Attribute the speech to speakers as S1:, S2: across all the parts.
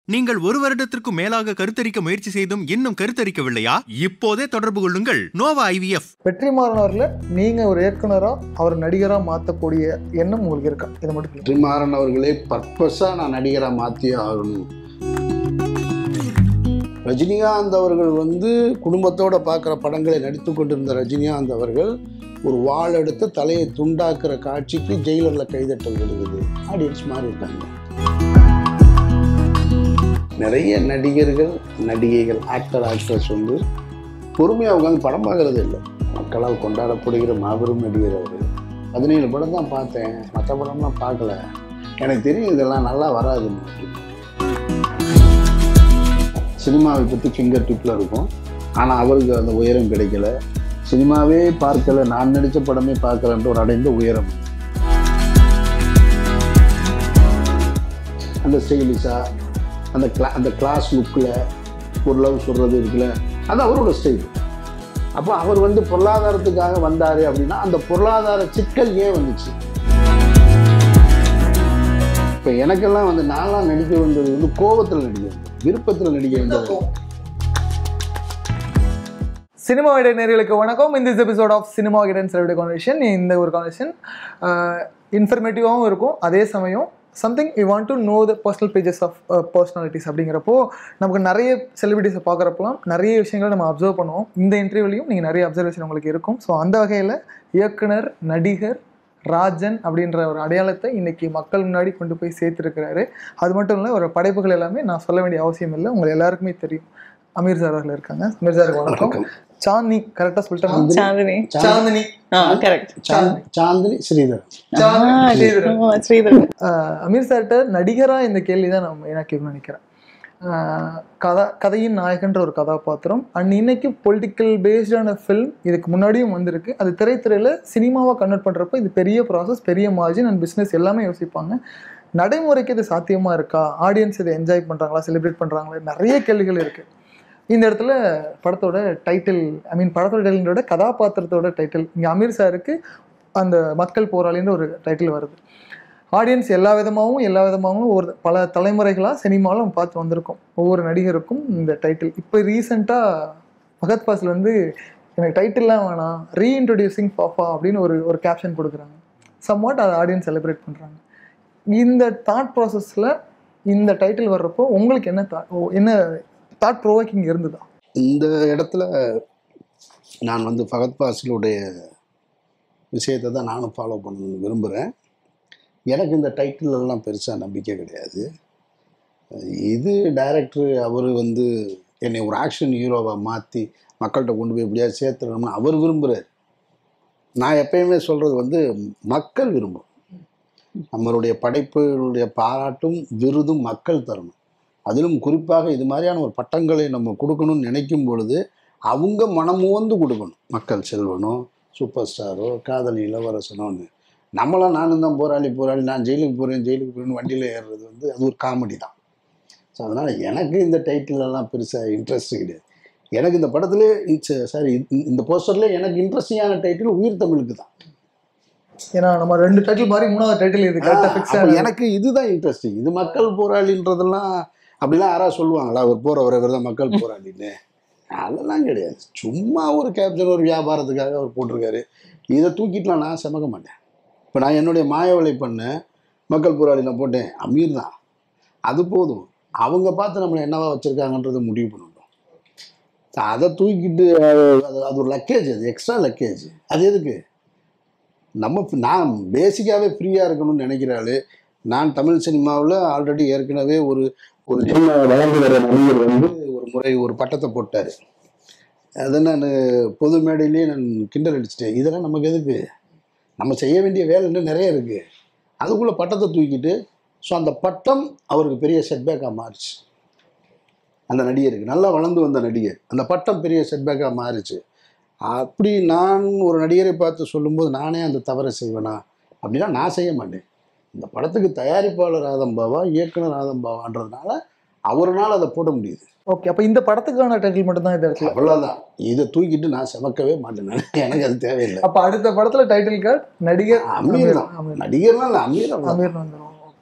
S1: நீங்கள் ஒரு வருடத்திற்கு மேலாக கருத்தரிக்க முயற்சி செய்தும் இன்னும் கருத்தரிக்கவில்லையா இப்போதே தொடர்பு கொள்ளுங்கள் நோவா ஐவிஎஃப்
S2: வெற்றிமாறன் அவர்களை நீங்கள் ஒரு இயக்குனரா அவர் நடிகராக மாற்றக்கூடிய எண்ணம் உங்களுக்கு இருக்கா இதை மட்டும் சொல்லுங்க.
S3: வெற்றிமாறன் அவர்களே பர்பஸாக நான் நடிகராக மாற்றியே ஆகணும் ரஜினிகாந்த் அவர்கள் வந்து குடும்பத்தோட பார்க்குற படங்களை நடித்து கொண்டிருந்த ரஜினிகாந்த் அவர்கள் ஒரு வாள் எடுத்து தலையை துண்டாக்குற காட்சிக்கு ஜெயிலரில் கைதட்டல் விழுகுது ஆடியன்ஸ் மாறி இருக்காங்க நிறைய நடிகர்கள் நடிகைகள் ஆக்டர் ஆக்ட்ரஸ் வந்து பொறுமையாக உட்காந்து படம் பார்க்கறது இல்லை மக்களால் கொண்டாடப்படுகிற மாபெரும் நடிகர் அவர் பதினேழு படம் தான் பார்த்தேன் மற்ற படம்லாம் பார்க்கல எனக்கு தெரியும் இதெல்லாம் நல்லா வராதுன்னு சினிமாவை பற்றி ஃபிங்கர் டிப்பில் இருக்கும் ஆனால் அவருக்கு அந்த உயரம் கிடைக்கல சினிமாவே பார்க்கல நான் நடித்த படமே பார்க்கலன்ற ஒரு அடைந்த உயரம் அந்த ஸ்டைலிஷாக அந்த கிளா அந்த கிளாஸ் லுக்கில் ஒரு லவ் சொல்கிறது இருக்குல்ல அது அவரோட ஸ்டைல் அப்போ அவர் வந்து பொருளாதாரத்துக்காக வந்தார் அப்படின்னா அந்த பொருளாதார சிக்கல் ஏன் வந்துச்சு இப்போ எனக்கெல்லாம் வந்து நான்லாம் நடிக்க வந்தது வந்து கோபத்தில் நடிக்க வந்தது விருப்பத்தில் நடிக்க வந்தது
S2: சினிமா விட நேர்களுக்கு வணக்கம் இந்த எபிசோட் ஆஃப் சினிமா கிடன் செலவிட கான்வர்சேஷன் இந்த ஒரு கான்வர்சேஷன் இன்ஃபர்மேட்டிவாகவும் இருக்கும் அதே சமயம் something you want to know the personal pages of personalities அப்படிங்கிறப்போ நமக்கு நிறைய செலிபிரிட்டிஸை பார்க்குறப்பலாம் நிறைய விஷயங்களை நம்ம அப்சர்வ் பண்ணுவோம் இந்த இன்டர்வியூலையும் நீங்கள் நிறைய அப்சர்வேஷன் உங்களுக்கு இருக்கும் ஸோ அந்த வகையில் இயக்குனர் நடிகர் ராஜன் அப்படின்ற ஒரு அடையாளத்தை இன்னைக்கு மக்கள் முன்னாடி கொண்டு போய் சேர்த்துருக்கிறாரு அது மட்டும் இல்லை ஒரு படைப்புகள் எல்லாமே நான் சொல்ல வேண்டிய அவசியம் இல்லை உங்களை எல்லாருக்குமே தெரியும் அமீர் சார் அவர்கள் இருக்காங்க அமீர் சார் வணக்கம்
S3: வணக்கம்
S2: சாந்தி கரெக்டாக சொல்லிட்டேன்
S4: சாந்தினி
S2: சாந்தினி
S4: ஆ கரெக்ட்
S3: சாந்த்- சாந்தினி ஸ்ரீதர்
S4: ஸ்ரீதரன்
S2: ஆஹ் அமீர் சார்கிட்ட நடிகராக இந்த கேள்வி தான் நான் மெயினாக கேட்கணும்னு நினைக்கிறேன் ஆஹ் கதா கதையின் நாயகன்ற ஒரு கதாபாத்திரம் அண்ட் இன்னைக்கு பொலிட்டிக்கல் பேஸ்டான ஃபில்ம் இதுக்கு முன்னாடியும் வந்திருக்கு அது திரைத்துறையில் சினிமாவாக கன்வெர்ட் பண்ணுறப்போ இது பெரிய ப்ராசஸ் பெரிய மார்ஜின் அண்ட் பிஸ்னஸ் எல்லாமே யோசிப்பாங்க நடைமுறைக்கு இது சாத்தியமாக இருக்கா ஆடியன்ஸ் இதை என்ஜாய் பண்ணுறாங்களா செலிப்ரேட் பண்ணுறாங்களா நிறைய கேள்விகள் இருக்குது இந்த இடத்துல படத்தோட டைட்டில் ஐ மீன் படத்தோட டைட்டிலோட கதாபாத்திரத்தோட டைட்டில் இங்கே அமீர் சாருக்கு அந்த மக்கள் போராளின்ற ஒரு டைட்டில் வருது ஆடியன்ஸ் எல்லா விதமாகவும் எல்லா விதமாகவும் ஒரு பல தலைமுறைகளாக சினிமாவில் நம்ம பார்த்து வந்திருக்கோம் ஒவ்வொரு நடிகருக்கும் இந்த டைட்டில் இப்போ ரீசெண்டாக பகத் பாஸில் வந்து எனக்கு டைட்டில்லாம் வேணாம் ரீஇன்ட்ரடியூசிங் பாப்பா அப்படின்னு ஒரு ஒரு கேப்ஷன் கொடுக்குறாங்க சம்வாட் அதை ஆடியன்ஸ் செலிப்ரேட் பண்ணுறாங்க இந்த தாட் ப்ராசஸில் இந்த டைட்டில் வர்றப்போ உங்களுக்கு என்ன thought- ஓ, என்ன தாட் ப்ரோவோக்கிங் இருந்ததா
S3: இந்த இடத்துல நான் வந்து ஃபகத் பாசிலுடைய விஷயத்தை தான் நானும் ஃபாலோ பண்ணணும்னு விரும்புகிறேன் எனக்கு இந்த டைட்டில் எல்லாம் பெருசாக நம்பிக்கை கிடையாது இது டைரக்டர் அவர் வந்து என்னை ஒரு ஆக்ஷன் ஹீரோவை மாற்றி மக்கள்கிட்ட கொண்டு போய் எப்படியாவது சேர்த்துடணும்னு அவர் விரும்புகிறார் நான் எப்பயுமே சொல்கிறது வந்து மக்கள் விரும்பும் நம்மளுடைய படைப்புகளுடைய பாராட்டும் விருதும் மக்கள் தரணும் அதிலும் குறிப்பாக இது மாதிரியான ஒரு பட்டங்களை நம்ம கொடுக்கணும்னு நினைக்கும் பொழுது அவங்க மனமுவந்து கொடுக்கணும் மக்கள் செல்வனோ சூப்பர் ஸ்டாரோ காதல் இளவரசனோன்னு நம்மளாம் நானும் தான் போராளி போராளி நான் ஜெயிலுக்கு போகிறேன் ஜெயிலுக்கு போகிறேன்னு வண்டியில் ஏறுறது வந்து அது ஒரு காமெடி தான் ஸோ அதனால் எனக்கு இந்த title எல்லாம் பெருசாக இன்ட்ரெஸ்ட் கிடையாது எனக்கு இந்த படத்துல இட்ஸ் சாரி இந்த போஸ்டரில் எனக்கு இன்ட்ரெஸ்டிங்கான டைட்டில் உயிர் தமிழுக்கு தான்
S2: ஏன்னா நம்ம ரெண்டு டைட்டில் மாதிரி மூணாவது டைட்டில் இது கரெக்டாக ஃபிக்ஸ்
S3: அப்ப எனக்கு இதுதான் இன்ட்ரெஸ்டிங் இது மக்கள் போராளின்றதெல்லாம் அப்படிலாம் யாராவது சொல்லுவாங்களா அவர் போறவர் இவர் தான் மக்கள் போராளின்னு அதெல்லாம் கிடையாது சும்மா ஒரு கேப்சர் ஒரு வியாபாரத்துக்காக அவர் போட்டிருக்காரு இதை தூக்கிட்டுலாம் நான் சமக்க மாட்டேன் இப்போ நான் என்னுடைய மாயவலை பண்ண மக்கள் போராளி நான் போட்டேன் அமீர் தான் அது போதும் அவங்க பார்த்து நம்மளை என்னவா வச்சுருக்காங்கன்றதை முடிவு பண்ணட்டும் அதை தூக்கிட்டு அது- அது அது ஒரு லக்கேஜ் அது எக்ஸ்ட்ரா லக்கேஜ் அது எதுக்கு நம்ம நான் பேசிக்காகவே ஃப்ரீயாக இருக்கணும்னு நினைக்கிற ஆளு நான் தமிழ் சினிமாவில் ஆல்ரெடி ஏற்கனவே ஒரு ஒரு சின்ன வளர்ந்து வர நடிகர் வந்து ஒரு முறை ஒரு பட்டத்தை போட்டார் அதை நான் பொது மேடையிலேயே நான் கிண்டல் அடிச்சிட்டேன் இதெல்லாம் நமக்கு எதுக்கு நம்ம செய்ய வேண்டிய வேலை இன்னும் நிறைய இருக்குது அதுக்குள்ளே பட்டத்தை தூக்கிட்டு ஸோ அந்த பட்டம் அவருக்கு பெரிய செட்பேக்காக மாறிச்சு அந்த நடிகருக்கு நல்லா வளர்ந்து வந்த நடிகர் அந்த பட்டம் பெரிய செட்பேக்காக மாறிச்சு அப்படி நான் ஒரு நடிகரை பார்த்து சொல்லும்போது நானே அந்த தவறை செய்வேனா அப்படின்னா நான் செய்ய மாட்டேன் இந்த படத்துக்கு தயாரிப்பாளர் ஆதம்பாவா இயக்குனர் ஆதம்பாவான்றதுனால அவர்னால அதை போட முடியுது
S2: ஓகே அப்போ இந்த படத்துக்கான டைட்டில் மட்டும் தான் இந்த இடத்துல
S3: அவ்வளோதான் இதை தூக்கிட்டு நான் சமக்கவே மாட்டேன் நான். எனக்கு அது தேவையில்லை
S2: அப்போ அடுத்த படத்துல டைட்டில் கார்டு நடிகர்
S3: அமீர் தான்
S2: அமீர்
S3: நடிகர்லாம் இல்லை அமீர் அவ்வளவுதான்.
S2: அமீர்னு வந்துடும்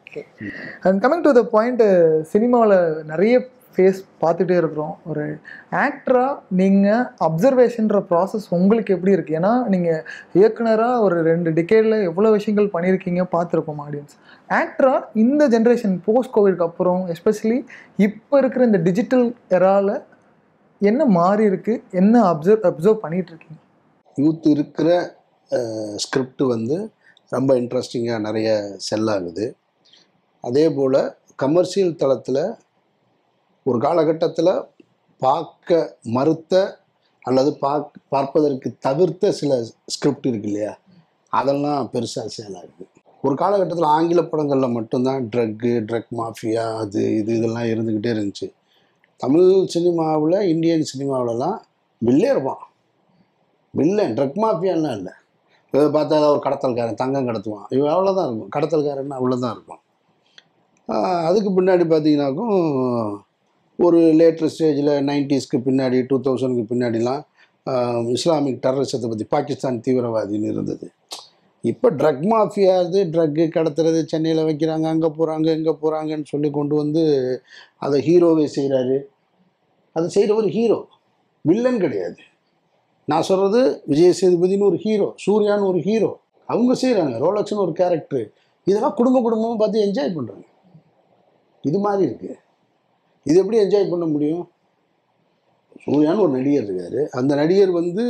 S2: okay and coming to the point சினிமாவில் நிறைய ஃபேஸ் பார்த்துட்டே இருக்கிறோம் ஒரு ஆக்டராக நீங்கள் அப்சர்வேஷன்ற ப்ராசஸ் உங்களுக்கு எப்படி இருக்குது ஏன்னா நீங்கள் இயக்குனராக ஒரு ரெண்டு டிகேடில் எவ்வளோ விஷயங்கள் பண்ணியிருக்கீங்க பார்த்துருப்போம் ஆடியன்ஸ் ஆக்டராக இந்த ஜென்ரேஷன் போஸ்ட் கோவிட்க்கு அப்புறம் எஸ்பெஷலி இப்போ இருக்கிற இந்த டிஜிட்டல் எரால என்ன மாறி இருக்கு என்ன அப்சர்வ் அப்சர்வ் பண்ணிட்டு இருக்கீங்க
S3: யூத் இருக்கிற ஸ்கிரிப்ட் வந்து ரொம்ப இன்ட்ரெஸ்டிங்காக நிறைய செல் ஆகுது அதே போல் கமர்ஷியல் தளத்தில் ஒரு காலகட்டத்தில் பார்க்க மறுத்த அல்லது பார்க் பார்ப்பதற்கு தவிர்த்த சில ஸ்கிரிப்ட் இருக்கு இல்லையா அதெல்லாம் பெருசாக சேல் ஆகுது ஒரு காலகட்டத்தில் ஆங்கில படங்களில் மட்டும்தான் ட்ரக்கு ட்ரக் மாஃபியா அது இது இதெல்லாம் இருந்துக்கிட்டே இருந்துச்சு தமிழ் சினிமாவில் இந்தியன் சினிமாவிலலாம் வில்லே இருப்பான் வில்லன் ட்ரக் மாஃபியாலாம் இல்லை இதை பார்த்தா ஏதாவது ஒரு கடத்தல்காரன் தங்கம் கடத்துவான் இவன் அவ்வளோதான் இருக்கும் கடத்தல்காரன் அவ்வளோதான் இருக்கும் ஆஹ் அதுக்கு பின்னாடி பார்த்தீங்கன்னாக்கும் ஒரு லேட்டர் ஸ்டேஜில் நைன்டிஸ்க்கு பின்னாடி டூ தௌசண்ட்க்கு பின்னாடிலாம் ஆஹ் இஸ்லாமிக் டெரரிசத்தை பற்றி பாகிஸ்தான் தீவிரவாதின்னு இருந்தது இப்போ ட்ரக் மாஃபியா இது ட்ரக்கு கடத்துறது சென்னையில் வைக்கிறாங்க அங்கே போகிறாங்க இங்கே போகிறாங்கன்னு சொல்லி கொண்டு வந்து அதை ஹீரோவே செய்கிறாரு அதை செய்கிறவர் ஹீரோ வில்லன் கிடையாது நான் சொல்கிறது விஜய் சேதுபதினு ஒரு ஹீரோ சூர்யான்னு ஒரு ஹீரோ அவங்க செய்கிறாங்க ரோலக்ஸ்னு ஒரு கேரக்டர் இதெல்லாம் குடும்ப குடும்பமாக பார்த்து என்ஜாய் பண்ணுறாங்க இது மாதிரி இருக்குது இது எப்படி என்ஜாய் பண்ண முடியும் சூர்யான்னு ஒரு நடிகர் இருக்கார் அந்த நடிகர் வந்து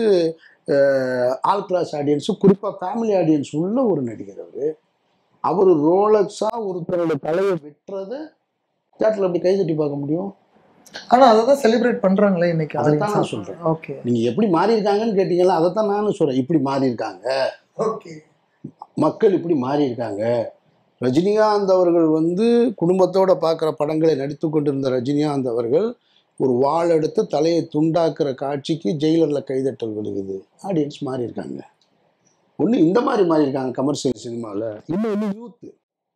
S3: ஆல் கிளாஸ் ஆடியன்ஸு குறிப்பாக ஃபேமிலி ஆடியன்ஸ் உள்ள ஒரு நடிகர் அவர் அவர் ரோலக்ஸாக ஒருத்தரோட தலையை வெட்டுறதை தேட்டரில் எப்படி கை தட்டி பார்க்க முடியும்
S2: ஆனா அதை தான் செலிப்ரேட் பண்றாங்களே இன்னைக்கு
S3: அதைத்தான் நான் சொல்றேன்.
S2: ஓகே
S3: நீங்கள் எப்படி மாறி இருக்காங்கன்னு கேட்டிங்களா அதை தான் நானும் சொல்கிறேன் இப்படி மாறி இருக்காங்க
S2: ஓகே
S3: மக்கள் இப்படி மாறி இருக்காங்க ரஜினிகாந்த் அவர்கள் வந்து குடும்பத்தோட பார்க்குற படங்களை நடித்து கொண்டிருந்த ரஜினிகாந்த் அவர்கள் ஒரு வாள் எடுத்து தலையை துண்டாக்குற காட்சிக்கு ஜெயிலரில் கைதட்டல் விழுகுது ஆடியன்ஸ் மாறி இருக்காங்க ஒன்று இந்த மாதிரி மாறி இருக்காங்க கமர்ஷியல் சினிமாவில் இன்னும் இன்னும் யூத்து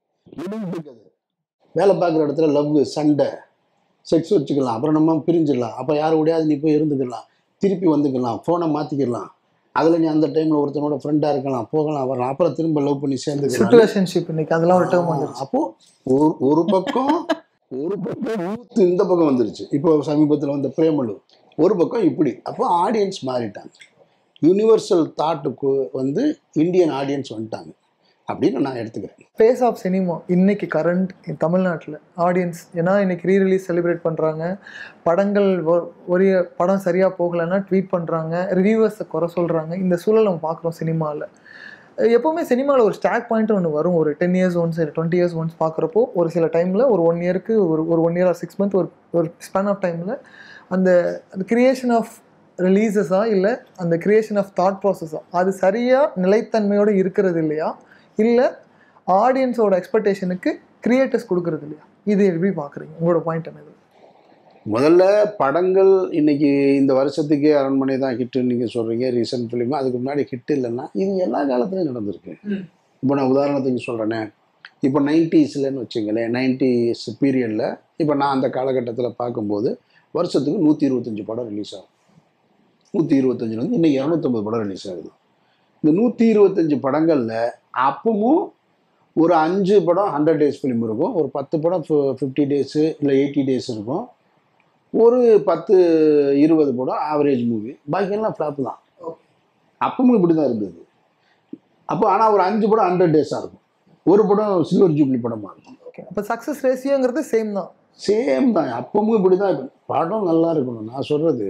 S3: வேலை பார்க்குற இடத்துல லவ் சண்டை செக்ஸ் வச்சுக்கலாம் அப்புறம் நம்ம பிரிஞ்சிடலாம் அப்போ யார் கூடயாவது நீ போய் இருந்துக்கலாம் திருப்பி வந்துக்கலாம் ஃபோனை மாற்றிக்கலாம் அதில் நீ அந்த டைமில் ஒருத்தனோட ஃப்ரெண்டாக இருக்கலாம் போகலாம் வரலாம் அப்புறம் திரும்ப லவ் பண்ணி சேர்ந்துக்கலாம்
S2: சிச்சுவேஷன்ஷிப் இன்னைக்கு அதெல்லாம் ஒரு டேர்ம் வந்துருச்சு
S3: அப்போ ஒரு ஒரு பக்கம் ஒரு பக்கம் ஊத்து இந்த பக்கம் வந்துருச்சு இப்போ சமீபத்தில் வந்த பிரேமலு ஒரு பக்கம் இப்படி அப்போ ஆடியன்ஸ் மாறிட்டாங்க யூனிவர்சல் தாட்டுக்கு வந்து இந்தியன் ஆடியன்ஸ் வந்துட்டாங்க அப்படின்னு நான் எடுத்துக்கிறேன்
S2: ஃபேஸ் ஆஃப் சினிமா இன்னைக்கு கரண்ட் தமிழ்நாட்டில் ஆடியன்ஸ் ஏன்னா இன்னைக்கு ரீ ரிலீஸ் செலிப்ரேட் பண்ணுறாங்க படங்கள் ஒ- ஒரு படம் சரியாக போகலைன்னா ட்வீட் பண்ணுறாங்க ரிவ்யூவர்ஸை குறை சொல்கிறாங்க இந்த சூழல் நம்ம பார்க்குறோம் சினிமாவில் எப்போவுமே சினிமாவில் ஒரு ஸ்டாக் பாயிண்ட் ஒன்று வரும் ஒரு ten years once twenty years once பார்க்குறப்போ ஒரு சில டைமில் ஒரு ஒன் இயருக்கு ஒரு ஒரு one year or six month ஒரு ஒரு ஸ்பேன் ஆஃப் டைமில் அந்த அந்த கிரியேஷன் ஆஃப் ரிலீசஸா இல்லை அந்த கிரியேஷன் ஆஃப் தாட் ப்ராசஸா அது சரியாக நிலைத்தன்மையோடு இருக்கிறது இல்லையா இல்லை ஆடியன்ஸோட எக்ஸ்பெக்டேஷனுக்கு கிரியேட்டர்ஸ் கொடுக்கறது இல்லையா இது எப்படி பார்க்குறீங்க உங்களோட பாயிண்ட் என்னது
S3: முதல்ல படங்கள் இன்னைக்கு இந்த வருஷத்துக்கே அரண்மனை தான் ஹிட்டுன்னு நீங்கள் சொல்கிறீங்க ரீசன்ட் ஃபிலிம் அதுக்கு முன்னாடி ஹிட் இல்லைன்னா இது எல்லா காலத்துலையும் நடந்திருக்கு இப்போ நான் உதாரணத்துக்கு சொல்கிறேனே இப்போ நைன்டிஸ்லன்னு வச்சுங்களேன் நைன்டிஸ் பீரியடில் இப்போ நான் அந்த காலகட்டத்தில் பார்க்கும்போது வருஷத்துக்கு நூற்றி இருபத்தஞ்சி படம் ரிலீஸ் ஆகும் நூற்றி இருபத்தஞ்சிலேருந்து இன்னைக்கு இரநூத்தம்பது படம் ரிலீஸ் ஆகுது இந்த நூற்றி இருபத்தஞ்சி படங்களில் அப்பவும் ஒரு அஞ்சு படம் ஹண்ட்ரட் டேஸ் ஃபிலிம் இருக்கும் ஒரு பத்து படம் ஃபிஃப்டி டேஸு இல்லை எயிட்டி டேஸ் இருக்கும் ஒரு பத்து இருபது படம் ஆவரேஜ் மூவி பாக்கியெல்லாம் ஃப்ளாப் தான் அப்பவும் இப்படி தான் இருந்தது அப்போ ஆனால் ஒரு அஞ்சு படம் ஹண்ட்ரட் டேஸாக இருக்கும் ஒரு படம் சில்வர் ஜூப்ளி படமாக இருக்கும்
S2: ஓகே அப்போ சக்ஸஸ் ரேஷியோங்கிறது சேம் தான்
S3: சேம் தான் அப்பவும் இப்படி தான் இருக்கும் படம் நல்லா இருக்கணும் நான் சொல்கிறது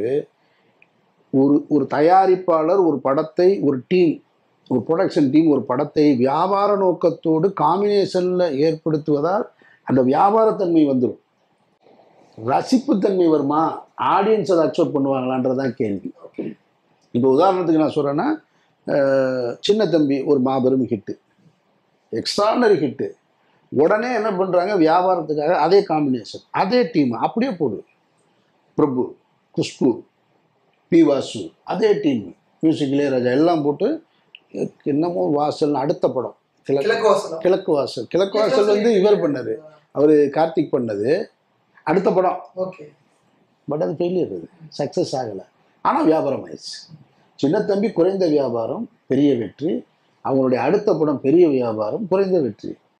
S3: ஒரு ஒரு தயாரிப்பாளர் ஒரு படத்தை ஒரு டீம் ஒரு ப்ரொடக்ஷன் டீம் ஒரு படத்தை வியாபார நோக்கத்தோடு காம்பினேஷனில் ஏற்படுத்துவதால் அந்த வியாபாரத்தன்மை வந்துடும் ரசிப்புத்தன்மை வருமா ஆடியன்ஸ் அதை அக்செப்ட் பண்ணுவாங்களான்றதான் கேள்வி இப்போ உதாரணத்துக்கு நான் சொல்கிறேன்னா சின்ன தம்பி ஒரு மாபெரும் ஹிட்டு எக்ஸ்ட்ரானரி ஹிட்டு உடனே என்ன பண்ணுறாங்க வியாபாரத்துக்காக அதே காம்பினேஷன் அதே டீம் அப்படியே போடு பிரபு குஷ்பு பி வாசு அதே டீம் மியூசிக் இளையராஜா எல்லாம் போட்டு என்னமோ வாசல் அடுத்த படம் கிழக்கு கிழக்கு வாசல் கிழக்கு வாசல் வந்து இவர் பண்ணார் அவர் கார்த்திக் பண்ணது அடுத்த படம்
S2: ஓகே
S3: பட் அது ஃபெயிலியர் அது சக்ஸஸ் ஆகலை ஆனால் வியாபாரம் ஆயிடுச்சு சின்ன தம்பி குறைந்த வியாபாரம் பெரிய வெற்றி அவங்களுடைய அடுத்த படம் பெரிய வியாபாரம் குறைந்த வெற்றி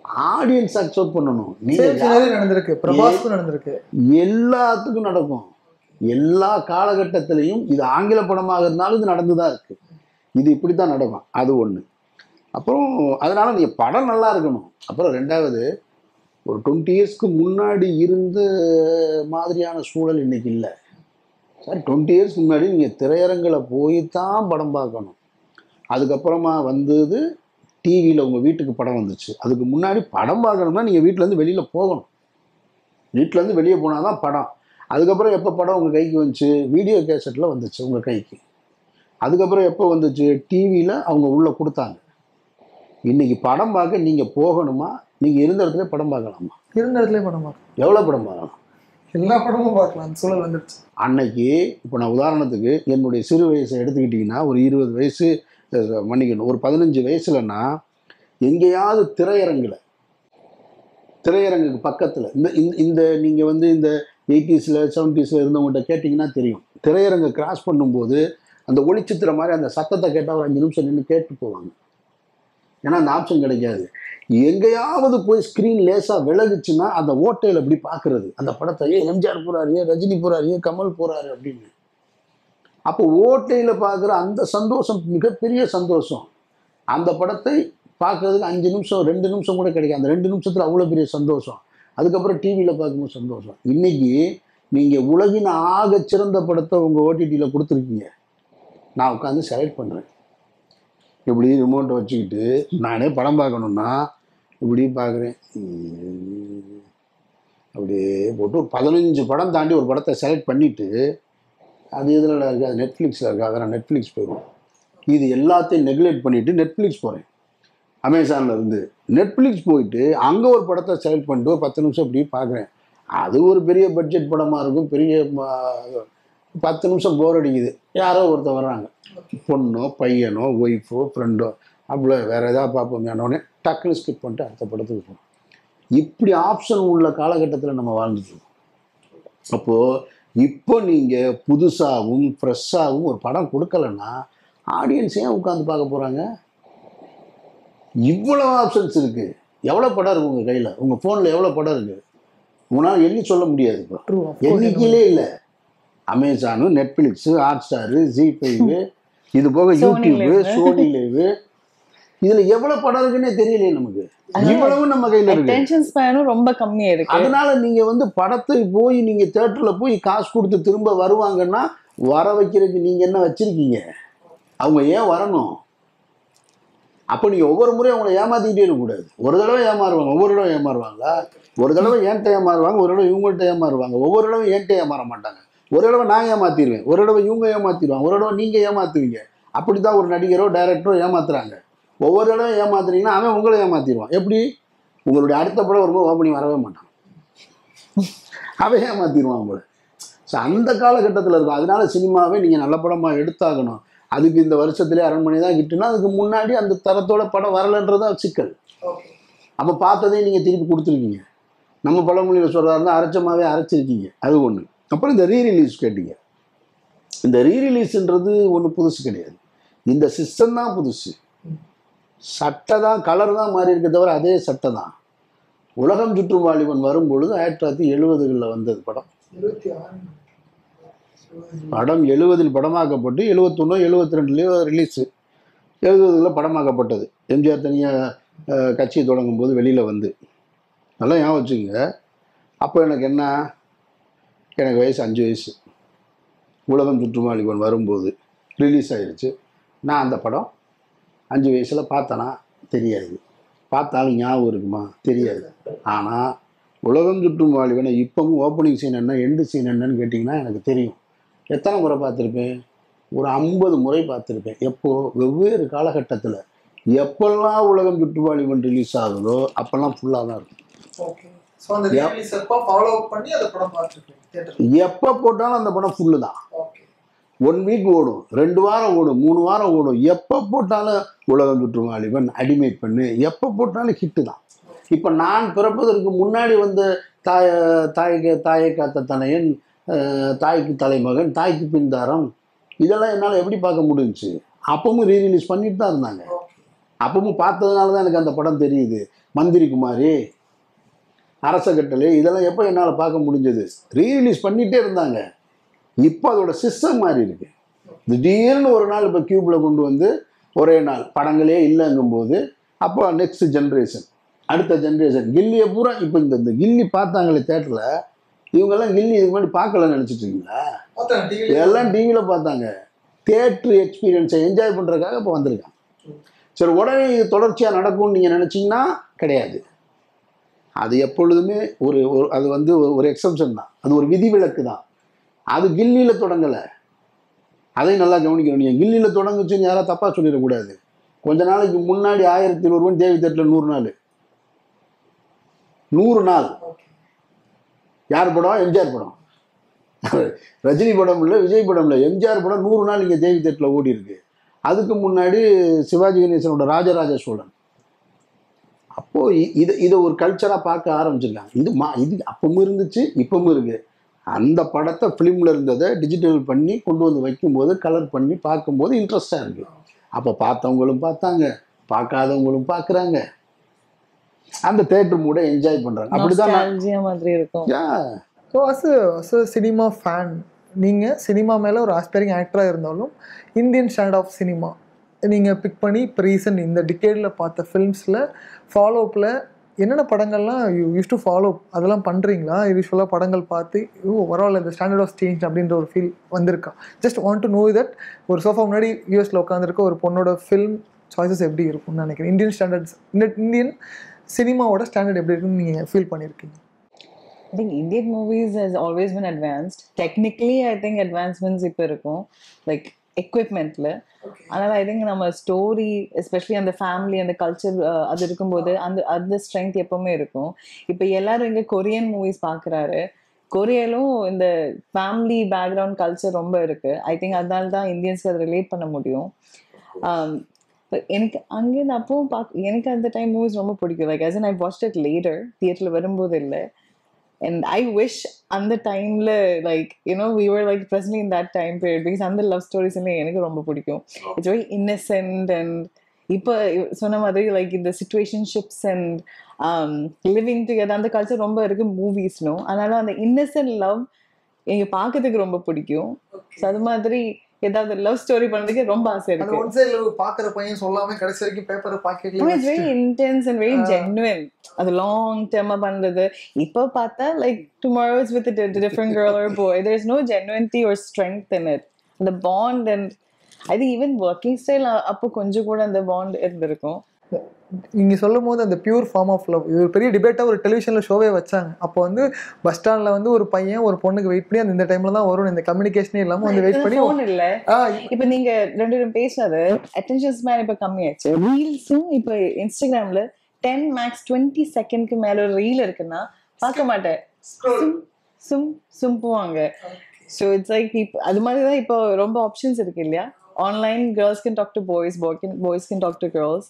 S3: ஆடியன்ஸ் அக்செப்ட் பண்ணணும் நீங்க
S2: சேம் சினாரி நடந்திருக்கு பிரபாஸ்க்கும் நடந்திருக்கு
S3: எல்லாத்துக்கும் நடக்கும் எல்லா காலகட்டத்திலையும் இது ஆங்கில படமாக இருந்தாலும் இது நடந்து தான் இருக்கு இது இப்படி தான் நடக்கும் அது ஒன்று அப்புறம் அதனால நீங்கள் படம் நல்லா இருக்கணும் அப்புறம் ரெண்டாவது ஒரு டுவெண்ட்டி இயர்ஸ்க்கு முன்னாடி இருந்த மாதிரியான சூழல் இன்னைக்கு இல்லை சார் டுவெண்ட்டி இயர்ஸ்க்கு முன்னாடி நீங்கள் திரையரங்கில் போய் தான் படம் பார்க்கணும் அதுக்கப்புறமா வந்தது டிவியில் உங்கள் வீட்டுக்கு படம் வந்துச்சு அதுக்கு முன்னாடி படம் பார்க்கணும்னா நீங்கள் வீட்டிலேருந்து வெளியில் போகணும் வீட்டிலேருந்து வெளியே போனால் தான் படம் அதுக்கப்புறம் எப்போ படம் உங்கள் கைக்கு வந்துச்சு வீடியோ கேசட்டில் வந்துச்சு உங்கள் கைக்கு அதுக்கப்புறம் எப்போ வந்துச்சு டிவியில் அவங்க உள்ளே கொடுத்தாங்க இன்னைக்கு படம் பார்க்க நீங்கள் போகணுமா நீங்கள் இருந்த இடத்துல படம் பார்க்கலாமா
S2: இருந்த இடத்துலயே படம் பார்க்கலாம்
S3: எவ்வளோ படம் பார்க்கலாம்
S2: எல்லா படமும் பார்க்கலாம் அந்த சூழல் வந்துருச்சு
S3: அன்னைக்கு இப்போ நான் உதாரணத்துக்கு என்னுடைய சிறு வயசை எடுத்துக்கிட்டிங்கன்னா ஒரு இருபது வயசு அஹ், மன்னிக்கணும் ஒரு பதினஞ்சு வயசுலன்னா எங்கேயாவது திரையரங்கில் திரையரங்குக்கு பக்கத்தில் இந்த இந்த- இந்த நீங்கள் வந்து இந்த எயிட்டிஸில் செவன்ட்டீஸில் இருந்தவங்கள்ட்ட கேட்டிங்கன்னா தெரியும் திரையரங்கை கிராஸ் பண்ணும்போது அந்த ஒளிச்சித்திர மாதிரி அந்த சத்தத்தை கேட்டால் ஒரு அஞ்சு நிமிஷம் நின்று கேட்டு போவாங்க ஏன்னா அந்த ஆப்ஷன் கிடைக்காது எங்கேயாவது போய் ஸ்க்ரீன் லேசாக விலகுச்சுன்னா அந்த ஓட்டையில் இப்படி பார்க்குறது அந்த படத்தை ஏன் எம்ஜிஆர் போறாரு ஏன் ரஜினி போறாரு ஏன் கமல் போறாரு அப்படின்னு அப்போ ஓட்டையில் பார்க்குற அந்த சந்தோஷம் மிகப்பெரிய சந்தோஷம் அந்த படத்தை பார்க்கறதுக்கு அஞ்சு நிமிஷம் ரெண்டு நிமிஷம் கூட கிடைக்கும் அந்த ரெண்டு நிமிஷத்தில் அவ்வளோ பெரிய சந்தோஷம் அதுக்கப்புறம் டிவியில் பார்க்கும்போது சந்தோஷம் இன்னைக்கு நீங்கள் உலகின் ஆகச் சிறந்த படத்தை உங்கள் ஓடிடியில் கொடுத்துருக்கீங்க நான் உட்காந்து செலக்ட் பண்ணுறேன் இப்படி ரிமோட்டை வச்சுக்கிட்டு நானே படம் பார்க்கணுன்னா இப்படி பார்க்குறேன் அப்படியே போட்டு ஒரு பதினஞ்சு படம் தாண்டி ஒரு படத்தை செலக்ட் பண்ணிவிட்டு அது இதில் இருக்குது அது நெட்ஃப்ளிக்ஸில் இருக்குது அதை நான் நெட்ஃப்ளிக்ஸ் போயிடுவோம் இது எல்லாத்தையும் நெக்லெக்ட் பண்ணிவிட்டு நெட்ஃப்ளிக்ஸ் போகிறேன் அமேசானில் இருந்து நெட்ஃப்ளிக்ஸ் போயிட்டு அங்கே ஒரு படத்தை செலக்ட் பண்ணிட்டு ஒரு பத்து நிமிஷம் இப்படி பார்க்குறேன் அது ஒரு பெரிய பட்ஜெட் படமாக இருக்கும் பெரிய ம- பத்து நிமிஷம் போர் அடிக்குது யாரோ ஒருத்தர் வர்றாங்க பொண்ணோ பையனோ ஒய்ஃபோ ஃப்ரெண்டோ அவ்வளோ வேறு ஏதாவது பார்ப்போம் உடனே டக்குன்னு ஸ்கிப் பண்ணிட்டு அடுத்த படத்துக்கு போகணும் இப்படி ஆப்ஷன் உள்ள காலகட்டத்தில் நம்ம வாழ்ந்துட்டு இருக்கோம் அப்போது இப்போ நீங்கள் புதுசாகவும் ஃப்ரெஷ்ஷாகவும் ஒரு படம் கொடுக்கலன்னா ஆடியன்ஸ் ஏன் உட்காந்து பார்க்க போகிறாங்க இவ்வளோ ஆப்ஷன்ஸ் இருக்குது எவ்வளோ படம் இருக்குது உங்கள் கையில் உங்கள் ஃபோனில் எவ்வளோ படம் இருக்குது உங்களால் எண்ணி சொல்ல முடியாது இப்போ
S2: ட்ரூ
S3: எண்ணிக்கையிலே இல்லை Amazon Netflix Hotstar Zee five இது போக
S4: Sony
S3: YouTube
S4: Live.
S3: Sony LIV இதுல எவ்வளவு படம் இருக்குன்னே தெரியலையே நமக்கு இவ்வளவு நம்ம கையில இருக்கு
S4: அட்டென்ஷன் ஸ்பேனும் ரொம்ப கம்மியா இருக்கு
S3: அதனால நீங்க வந்து படத்தை போய் நீங்க தேட்டர்ல போய் காசு கொடுத்து திரும்ப வருவாங்கன்னா வர வைக்கிறதுக்கு நீங்க என்ன வச்சிருக்கீங்க அவங்க ஏன் வரணும் அப்ப நீங்க ஒவ்வொரு முறையும் அவங்கள ஏமாத்திக்கிட்டே இருக்கக்கூடாது ஒரு தடவை ஏமாறுவாங்க ஒவ்வொரு தடவை ஏமாறுவாங்களா ஒரு தடவை என்கிட்ட ஏமாறுவாங்க ஒரு தடவை இவங்கள்ட்ட ஏமாறுவாங்க ஒவ்வொரு தடவை என்கிட்ட ஏமாற மாட்டாங்க ஒரு தடவை நான் ஏமாத்திடுவேன் ஒரு தடவை இவங்க ஏமாத்திடுவாங்க ஒரு தடவை நீங்க ஏமாத்துவீங்க அப்படிதான் ஒரு நடிகரோ டைரக்டரோ ஏமாத்துறாங்க ஒவ்வொரு தடவை ஏமாத்துறீங்கன்னா அவன் உங்களை ஏமாத்திடுவான் எப்படி உங்களுடைய அடுத்த படம் வரும்போது ஓப்பனிங் வரவே மாட்டான் அவன் ஏமாத்திடுவான் உங்களை ஸோ அந்த காலகட்டத்தில் இருக்கும் அதனால சினிமாவே நீங்கள் நல்ல படமாக எடுத்தாகணும் அதுக்கு இந்த வருஷத்துலேயே அரண்மனை தான் கிட்டுனா அதுக்கு முன்னாடி அந்த தரத்தோட படம் வரலன்றதான் சிக்கல் அப்போ பார்த்ததையும் நீங்கள் திருப்பி கொடுத்துருக்கீங்க நம்ம பழமொழியில் சொல்கிறதா இருந்தால் அரைச்சமாகவே அரைச்சிருக்கீங்க அது ஒன்று அப்புறம் இந்த ரீ ரிலீஸ் கேட்டீங்க இந்த ரீ ரிலீஸ்ன்றது ஒன்றும் புதுசு கிடையாது இந்த சிஸ்டம் தான் புதுசு சட்டை தான் கலர் தான் மாறி இருக்க தவிர அதே சட்டை தான் உலகம் சுற்றும் வாலிபன் வரும்பொழுது ஆயிரத்தி தொள்ளாயிரத்தி எழுபதுகளில் வந்தது படம்
S2: இருபத்தி ஆறு
S3: படம் எழுபதில் படமாக்கப்பட்டு எழுபத்தொன்னோ எழுபத்தி ரெண்டுலேயோ ரிலீஸு எழுபதுகளில் படமாக்கப்பட்டது எம்ஜிஆர் தனியாக கட்சியை தொடங்கும் போது வெளியில் வந்து நல்லா ஞாபகம் வச்சுக்கோங்க அப்போ எனக்கு என்ன எனக்கு வயசு அஞ்சு வயசு உலகம் சுற்றுமாளிபன் வரும்போது ரிலீஸ் ஆயிருச்சு நான் அந்த படம் அஞ்சு வயசில் பார்த்தேனா தெரியாது பார்த்தாலும் ஞாபகம் இருக்குமா தெரியாது ஆனால் உலகம் சுற்றும் வாலிபனை இப்பவும் ஓப்பனிங் சீன் என்ன எண்டு சீன் என்னன்னு கேட்டிங்கன்னா எனக்கு தெரியும் எத்தனை முறை பார்த்துருப்பேன் ஒரு ஐம்பது முறை பார்த்துருப்பேன் எப்போ வெவ்வேறு காலகட்டத்தில் எப்பெல்லாம் உலகம் சுற்றுவாளிவன் ரிலீஸ் ஆகுதோ அப்போல்லாம் ஃபுல்லாக தான் இருக்கும்
S2: ஓகே ஸோ அந்த ரிலீஸ் அப்போ ஃபாலோ அப் பண்ணி அந்த படம் பார்த்துருக்கேன் தேட்டர்
S3: எப்போ போட்டாலும் அந்த படம் ஃபுல்லு தான்
S2: ஓகே
S3: ஒன் வீக் ஓடும் ரெண்டு வாரம் ஓடும் மூணு வாரம் ஓடும் எப்போ போட்டாலும் உலகம் சுற்றும் வாலிபன் அடிமை பண்ணு எப்போ போட்டாலும் ஹிட்டு தான் இப்போ நான் பிறப்பதற்கு முன்னாடி வந்து தாய தாய்க்கு தாயை காத்த தனையன் அஹ், தாய்க்கு தலைமகன் தாய்க்கு பின்தாரம் இதெல்லாம் என்னால் எப்படி பார்க்க முடிஞ்சுச்சு அப்பவும் ரீ ரிலீஸ் பண்ணிட்டு தான் இருந்தாங்க
S2: ஓகே
S3: அப்பவும் பார்த்ததுனால தான் எனக்கு அந்த படம் தெரியுது மந்திரி குமாரி அரச கட்டளை இதெல்லாம் எப்போ என்னால் பார்க்க முடிஞ்சது ரீரிலீஸ் பண்ணிகிட்டே இருந்தாங்க இப்போ அதோட சிஸ்டம் மாறி இருக்கு திடீர்னு ஒரு நாள் இப்போ கியூப்பில் கொண்டு வந்து ஒரே நாள் படங்களே இல்லைங்கும்போது அப்போ நெக்ஸ்ட் ஜென்ரேஷன் அடுத்த ஜென்ரேஷன் கில்லியை பூரா இப்போ இந்த இந்த கில்லி பார்த்தாங்களே தேட்டரில் இவங்கெல்லாம் கில்லி இதுக்கு முன்னாடி பார்க்கலன்னு நினச்சிட்டு இருக்கீங்களா எல்லாம் டிவியில் பார்த்தாங்க தேட்ரு எக்ஸ்பீரியன்ஸை என்ஜாய் பண்ணுறதுக்காக இப்போ வந்திருக்காங்க சரி உடனே இது தொடர்ச்சியாக நடக்கும்னு நீங்கள் நினச்சிங்கன்னா கிடையாது அது எப்பொழுதுமே ஒரு ஒரு அது வந்து ஒரு- ஒரு எக்ஸப்ஷன் தான் அது ஒரு விதிவிலக்கு தான் அது கில்லியில் தொடங்கலை அதையும் நல்லா கவனிக்கணும் நீங்கள் கில்லியில் தொடங்குச்சுன்னு யாராவது தப்பாக சொல்லிடக்கூடாது கொஞ்ச நாளைக்கு முன்னாடி ஆயிரத்தி நூறுவன் தேவி தேட்டில் நூறு நாள் நூறு நாள் யார் படம் எம்ஜிஆர் படம் ரஜினி படம் இல்லை விஜய் படம் இல்லை எம்ஜிஆர் படம் நூறு நாள் இங்கே தேவி தேட்டில் ஓடி இருக்கு அதுக்கு முன்னாடி சிவாஜி கணேசனோட ராஜராஜ சோழன் அப்போது இதை இதை ஒரு கல்ச்சராக பார்க்க ஆரம்பிச்சிருக்காங்க இது மா இது அப்பவும் இருந்துச்சு இப்பவும் இருக்கு அந்த படத்தை ஃபிலிமில் இருந்ததை டிஜிட்டல் பண்ணி கொண்டு வந்து வைக்கும்போது கலர் பண்ணி பார்க்கும்போது இன்ட்ரெஸ்டாக இருக்குது அப்போ பார்த்தவங்களும் பார்த்தாங்க பார்க்காதவங்களும் பார்க்குறாங்க அந்த தேட்டர் மூட என்ஜாய் பண்ணுறாங்க அப்படிதான் நான்
S4: Nostalgia மாதிரி இருக்கும்
S3: Yeah.
S2: So as as cinema fan நீங்கள் சினிமா மேலே ஒரு ஆஸ்பைரிங் ஆக்டராக இருந்தாலும் இந்தியன் ஸ்டாண்ட் ஆஃப் சினிமா நீங்கள் பிக் பண்ணி இப்போ ரீசன்ட் இந்த டிகேடில் பார்த்த ஃபில்ம்ஸில் ஃபாலோப்பில் என்னென்ன படங்கள்லாம் யூ யூஸ் டு ஃபாலோ அதெல்லாம் பண்ணுறீங்களா யூஸ்வலாக படங்கள் பார்த்து ஓ பரவாயில்ல இந்த ஸ்டாண்டர்ட் ஆஃப் சேஞ்ச் அப்படின்ற ஒரு ஃபீல் வந்திருக்கா just want to know that ஒரு சோஃபா முன்னாடி யூஎஸில் உட்காந்துருக்க ஒரு பொண்ணோட ஃபில்ம் சாய்ஸஸ் எப்படி இருக்கும்னு நினைக்கிறேன் இந்தியன் ஸ்டாண்டர்ட்ஸ் இந்தியன் சினிமாவோட ஸ்டாண்டர்ட் எப்படி இருக்குன்னு நீங்கள் ஃபீல் பண்ணியிருக்கீங்க
S4: I think Indian movies has always been advanced. Technically, I think advancements இப்போ இருக்கும் லைக் எக்யூப்மெண்ட்ல அதனால ஐ திங்க் நம்ம ஸ்டோரி எஸ்பெஷலி அந்த ஃபேமிலி அந்த கல்ச்சர் அது இருக்கும்போது அந்த அந்த ஸ்ட்ரென்த் எப்பவுமே இருக்கும் இப்போ எல்லாரும் இங்க கொரியன் மூவிஸ் பார்க்குறாரு கொரியாலும் இந்த ஃபேமிலி பேக்ரவுண்ட் கல்ச்சர் ரொம்ப இருக்கு ஐ திங்க் அதனால தான் இந்தியன்ஸ்க்கு அதை ரிலேட் பண்ண முடியும் Um, but எனக்கு அங்கேருந்து அப்பவும் பார்க்க எனக்கு அந்த டைம் மூவிஸ் ரொம்ப பிடிக்கும் like as in I watched it later தியேட்டரில் வரும்போது இல்லை and I wish அந்த டைம்ல like you know we were like presently in that time period because அந்த லவ் ஸ்டோரிஸ் எல்லாம் எனக்கு ரொம்ப பிடிக்கும் இட்ஸ் வெரி இன்னசென்ட் அண்ட் இப்போ சொன்ன மாதிரி லைக் இந்த சிச்சுவேஷன்ஷிப்ஸ் அண்ட் லிவிங் டுகெதர் அந்த கல்ச்சர் ரொம்ப இருக்கு மூவிஸ்னும் அதனால அந்த இன்னசென்ட் லவ் எங்க பார்க்கறதுக்கு ரொம்ப பிடிக்கும் ஸோ அது மாதிரி ஏதாவது லவ் ஸ்டோரி பண்றதுக்கு ரொம்ப ஆசை
S2: அந்த
S4: இருக்கு
S2: ஒன் சைடில் பார்க்குற பையன் சொல்லாம கடைசி வரைக்கும் பேப்பரை
S4: இட்ஸ்
S2: பாக்கெட்ல
S4: very intense and very genuine அது லாங் டேர்மா பண்றது இப்போ பார்த்தா like tomorrow is with different girl or boy there is no genuinity ஒரு ஸ்ட்ரென்த் இன் இட் அந்த bond and I think even working style அப்போ கொஞ்சம் கூட அந்த பாண்ட் இருந்திருக்கும்
S2: நீங்க சொல்லும் போது அந்த பியூர் ஃபார்ம் ஆஃப் லவ் இது ஒரு பெரிய டிபேட்டாக ஒரு டெலிவிஷனில் ஷோவே வச்சாங்க அப்போ வந்து பஸ் ஸ்டாண்டில் வந்து ஒரு பையன் ஒரு பொண்ணுக்கு வெயிட் பண்ணி அந்த இந்த டைமில் தான் வரும் இந்த கம்யூனிகேஷனே இல்லாமல் வந்து வெயிட் பண்ணி
S4: ஃபோன் இல்ல
S2: ஆ
S4: இப்போ நீங்க ரெண்டு பேரும் பேசுறது அட்டென்ஷன் ஸ்பேன் இப்போ கம்மியாச்சு ரீல்ஸும் இப்போ இன்ஸ்டாகிராம்ல டென் மேக்ஸ் டுவெண்ட்டி செகண்ட்க்கு மேல ஒரு ரீல் இருக்குன்னா பார்க்க மாட்டேன் சும் சும் சும்புவாங்க ஸோ இட்ஸ் லைக் இப்போ அது மாதிரி தான் இப்போ ரொம்ப ஆப்ஷன்ஸ் இருக்கு இல்லையா online girls can talk to boys boys can talk to girls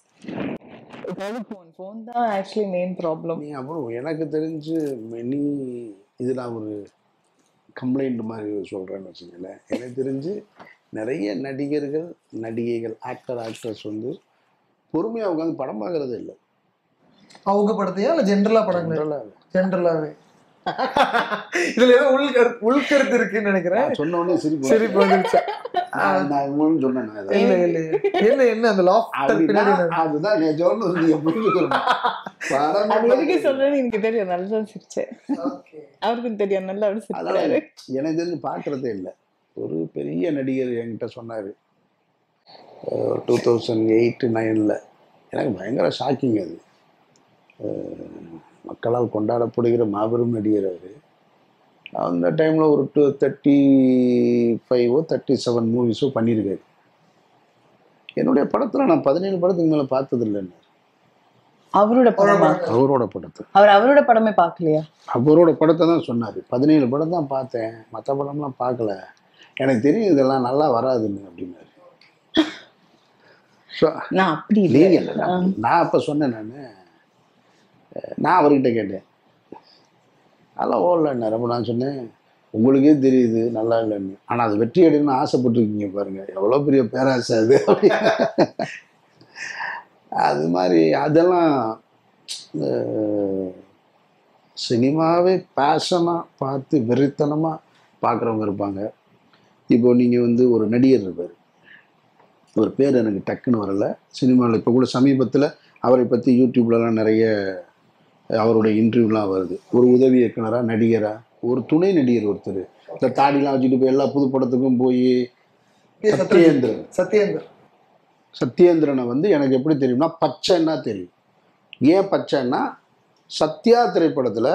S4: phone phone தான் ஆக்சுவலி மெயின் ப்ராப்ளம்
S3: நீ அப்புறம் எனக்கு தெரிஞ்சு மெனி இது நான் ஒரு கம்ப்ளைண்ட் மாதிரி சொல்கிறேன்னு வச்சுங்களேன் எனக்கு தெரிஞ்சு நிறைய நடிகர்கள் நடிகைகள் ஆக்டர் ஆக்ட்ரஸ் வந்து பொறுமையாக உட்காந்து படம் பார்க்கறதே இல்லை
S2: அவங்க படத்தையா இல்லை ஜென்ரலாக படங்கள்
S3: General ஆ.
S2: ஜென்ரலாகவே இதுல ஏதோ உள்கருத்து உள்கருத்து இருக்குன்னு நினைக்கிறேன்
S3: நான் சொன்ன உடனே சிரிப்பு
S2: சிரிப்பு வந்துருச்சு
S3: நான் நான் இவங்களும் சொன்னேன் நான் இதை.
S2: இல்ல இல்ல என்ன என்ன அந்த லாஃப்டர்
S3: அப்படின்னா
S2: பின்னாடி என்ன?
S3: அதுதான் நிஜம்னு வந்து நீங்க புரிஞ்சுக்கணும் படம்
S4: அது எதுக்கு சொல்றேன்னு எனக்கு தெரியும் நல்லா சிரிச்சேன் அவருக்கும் தெரியும் நல்லா அவர்
S3: அதனால
S4: சிரிச்சாரு
S3: எனக்கு தெரிஞ்சு பார்க்கறதே இல்லை ஒரு பெரிய நடிகர் என்கிட்ட சொன்னார் டூ தௌசண்ட் எயிட்டு நைனில் எனக்கு பயங்கர ஷாக்கிங் அது அஹ், மக்களால் கொண்டாடப்படுகிற மாபெரும் நடிகர் அவர் அந்த டைமில் ஒரு டூ தேர்ட்டி ஃபைவோ தேர்ட்டி செவன் மூவிஸோ பண்ணியிருக்காரு என்னுடைய படத்தில் நான் பதினேழு படத்துக்கு மேலே பார்த்ததில்லைன்னு
S4: அவரோட படமா
S3: அவரோட படத்தை
S4: அவர் அவரோட படமே பார்க்கலையா
S3: அவரோட படத்தை தான் சொன்னார் பதினேழு படம் தான் பார்த்தேன் மற்ற படம்லாம் பார்க்கல எனக்கு தெரியும் இதெல்லாம் நல்லா வராதுன்னு அப்படின்னாரு ஸோ
S4: நான் அப்படி
S3: நீங்க
S4: இல்லை
S3: இல்லை நான் நான் அப்போ சொன்னேன் நான் நான் அவர்கிட்ட கேட்டேன் அதெல்லாம் ஓடலன்னு ரொம்ப நான் சொன்னேன் உங்களுக்கே தெரியுது நல்லா இல்லைன்னு ஆனால் அது வெற்றி அடையணும்னு ஆசைப்பட்டிருக்கீங்க பாருங்க எவ்வளோ பெரிய பேராசை அது அது மாதிரி அதெல்லாம் அஹ், சினிமாவே பேஷனாக பார்த்து வெறித்தனமாக பார்க்குறவங்க இருப்பாங்க இப்போ நீங்கள் வந்து ஒரு நடிகர் இருப்பார் ஒரு பேர் எனக்கு டக்குன்னு வரல சினிமாவில் இப்போ கூட சமீபத்தில் அவரை பற்றி யூடியூப்லலாம் நிறைய அவருடைய இன்டர்வியூலாம் வருது ஒரு உதவி இயக்குனராக நடிகராக ஒரு துணை நடிகர் ஒருத்தர் இந்த தாடிலாம் வச்சுட்டு போய் எல்லா புது படத்துக்கும் போய் சத்யேந்திரன்
S2: சத்யேந்தர்
S3: சத்யேந்திரனை வந்து எனக்கு எப்படி தெரியும்னா பச்சைன்னா தெரியும் ஏன் பச்சைன்னா சத்யா திரைப்படத்தில்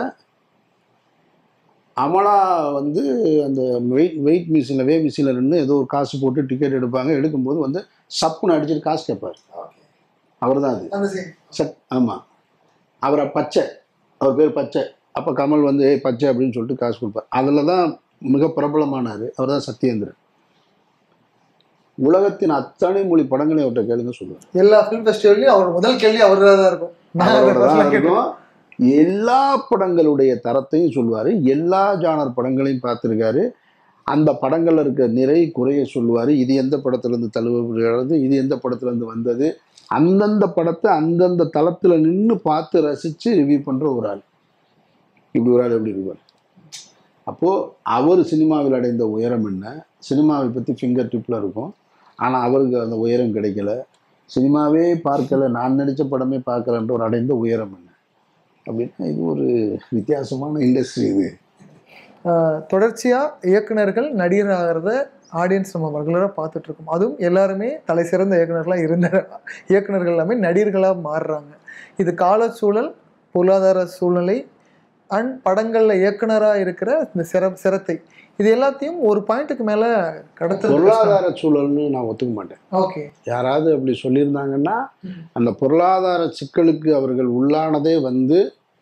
S3: அமலா வந்து அந்த வெயிட் வெயிட் மிஷினில் வே மிஷினில் நின்று ஏதோ ஒரு காசு போட்டு டிக்கெட் எடுப்பாங்க எடுக்கும்போது வந்து சப்புன்னு அடிச்சுட்டு காசு கேட்பார் அவர் தான் அது
S2: அந்த சீன்
S3: சத் ஆமாம் அவரை பச்சை அவர் பேர் பச்சை அப்போ கமல் வந்து ஏய் பச்சை அப்படின்னு சொல்லிட்டு காசு கொடுப்பார் அதில் தான் மிக பிரபலமானார் அவர் தான் சத்யேந்திரன் உலகத்தின் அத்தனை மொழி படங்களையும் அவர்கிட்ட கேளுங்க சொல்லுவார்
S2: எல்லா ஃபிலிம் ஃபெஸ்டிவல்லையும் அவர் முதல் கேள்வி அவரோட தான் இருக்கும் நான் அதை
S3: அவரோட தான்
S2: first கேட்டேன்.
S3: இருக்கும் எல்லா படங்களுடைய தரத்தையும் சொல்லுவார் எல்லா ஜானர் படங்களையும் பார்த்துருக்காரு அந்த படங்கள்ல இருக்க நிறை குறைய சொல்லுவார் இது எந்த படத்துலேருந்து தழுவுகிறது இது எந்த படத்துலேருந்து வந்தது அந்தந்த படத்தை அந்தந்த தளத்தில் நின்று பார்த்து ரசித்து ரிவ்யூ பண்ணுற ஒரு ஆள் இப்படி ஒரு ஆள் எப்படி இருப்பார் அப்போது அவர் சினிமாவில் அடைந்த உயரம் என்ன சினிமாவை பற்றி ஃபிங்கர் டிப்பில் இருக்கும் ஆனால் அவருக்கு அந்த உயரம் கிடைக்கல சினிமாவே பார்க்கல நான் நடித்த படமே பார்க்கலன்ற ஒரு அடைந்த உயரம் என்ன அப்படின்னா இது ஒரு வித்தியாசமான இண்டஸ்ட்ரி இது
S2: ஆஹ் தொடர்ச்சியா இயக்குனர்கள் நடிகர் ஆகிறத ஆடியன்ஸ் நம்ம ரெகுலராக பார்த்துட்டு இருக்கோம் அதுவும் எல்லாருமே தலை சிறந்த இயக்குனர்களாக இருந்த இயக்குனர்கள் எல்லாமே நடிகர்களாக மாறுறாங்க இது கால சூழல் பொருளாதார சூழ்நிலை அண்ட் படங்களில் இயக்குனராக இருக்கிற இந்த சிற சிரத்தை இது எல்லாத்தையும் ஒரு பாயிண்ட்டுக்கு மேலே கடத்தல்
S3: பொருளாதார சூழல்னு நான் ஒத்துக்க மாட்டேன்
S2: ஓகே
S3: யாராவது அப்படி சொல்லியிருந்தாங்கன்னா அந்த பொருளாதார சிக்கலுக்கு அவர்கள் உள்ளானதே வந்து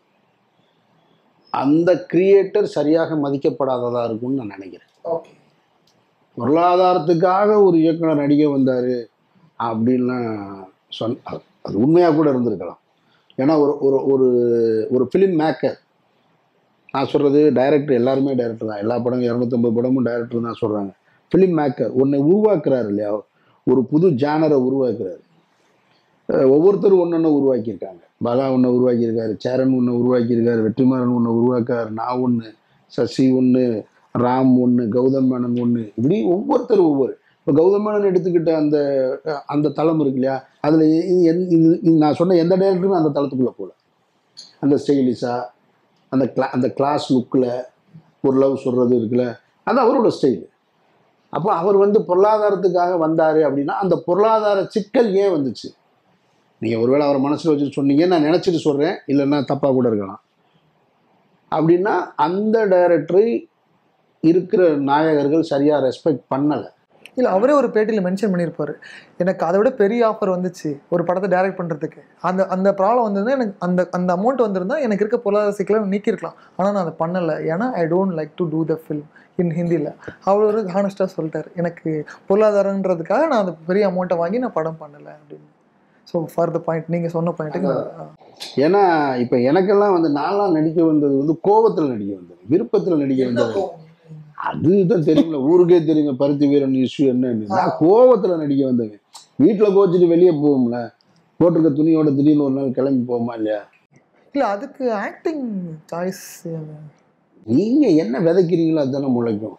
S3: அந்த கிரியேட்டர் சரியாக மதிக்கப்படாததா இருக்கும்னு நான் நினைக்கிறேன்
S2: ஓகே
S3: பொருளாதாரத்துக்காக ஒரு இயக்குனர் நடிக்க வந்தார் அப்படின்லாம் சொன் அது அது உண்மையாக கூட இருந்திருக்கலாம் ஏன்னா ஒரு ஒரு ஒரு ஒரு ஃபிலிம் மேக்கர் நான் சொல்கிறது டைரக்டர் எல்லாருமே டைரக்டர் தான் எல்லா படமும் இரநூத்தம்பது படமும் டைரக்டர் தான் சொல்கிறாங்க ஃபிலிம் மேக்கர் ஒன்றை உருவாக்குறாரு இல்லையா ஒரு புது ஜானரை உருவாக்குறாரு அஹ் ஒவ்வொருத்தரும் ஒன்று ஒன்று உருவாக்கியிருக்காங்க பாலா ஒன்று உருவாக்கியிருக்காரு சேரன் ஒன்று உருவாக்கியிருக்காரு வெற்றிமாறன் ஒன்று உருவாக்காரு நான் ஒன்று சசி ஒன்று ராம் ஒன்று கௌதம் மேனன் ஒன்று இப்படி ஒவ்வொருத்தரும் ஒவ்வொரு இப்போ கௌதம் மேனன் எடுத்துக்கிட்ட அந்த அஹ், அந்த தளம் இருக்கு இல்லையா அதில் இது நான் சொன்ன எந்த டேரக்டருமே அந்த தளத்துக்குள்ளே போகல அந்த ஸ்டைலிஷாக அந்த கிளா அந்த கிளாஸ் லுக்கில் ஒரு லவ் சொல்கிறது இருக்குல்ல அது அவரோட ஸ்டைல் அப்போ அவர் வந்து பொருளாதாரத்துக்காக வந்தார் அப்படின்னா அந்த பொருளாதார சிக்கல் ஏன் வந்துச்சு நீங்கள் ஒருவேளை அவர் மனசில் வச்சுட்டு சொன்னீங்க நான் நினச்சிட்டு சொல்கிறேன் இல்லைன்னா தப்பாக கூட இருக்கலாம் அப்படின்னா அந்த டைரக்டரை இருக்கிற நாயகர்கள் சரியாக ரெஸ்பெக்ட் பண்ணலை
S2: இல்லை அவரே ஒரு பேட்டியில் மென்ஷன் பண்ணியிருப்பாரு எனக்கு அதை விட பெரிய ஆஃபர் வந்துச்சு ஒரு படத்தை டைரக்ட் பண்ணுறதுக்கு அந்த அந்த ப்ராப்ளம் வந்திருந்தா எனக்கு அந்த அந்த அமௌண்ட் வந்திருந்தா எனக்கு இருக்க பொருளாதார சிக்கலை நீக்கியிருக்கலாம் ஆனால் நான் அதை பண்ணலை ஏன்னா I don't like to do the film in ஹிந்தியில் அவர் ஒரு ஹானஸ்டாக சொல்லிட்டார் எனக்கு பொருளாதாரன்றதுக்காக நான் அந்த பெரிய அமௌண்ட்டை வாங்கி நான் படம் பண்ணலை அப்படின்னு ஸோ ஃபார் த பாயிண்ட் நீங்கள் சொன்ன பாயிண்ட்டுக்கு
S3: ஏன்னா இப்போ எனக்கெல்லாம் வந்து நான்லாம் நடிக்க வந்தது வந்து கோபத்தில் நடிக்க வந்தது விருப்பத்தில் நடிக்க வந்தது அதுதான் தெரியும்ல ஊருக்கே தெரியுங்க பருத்தி வீரன் இஷ்யூ என்னன்னு நான் கோவத்தில் நடிக்க வந்தேங்க வீட்டில் கோச்சிட்டு வெளியே போவோம்ல போட்டிருக்க துணியோட திடீர்னு ஒரு நாள் கிளம்பி போவோமா இல்லையா
S2: இல்லை அதுக்கு ஆக்டிங் சாய்ஸ்
S3: நீங்கள் என்ன விதைக்கிறீங்களோ அதுதானே முளைக்கும்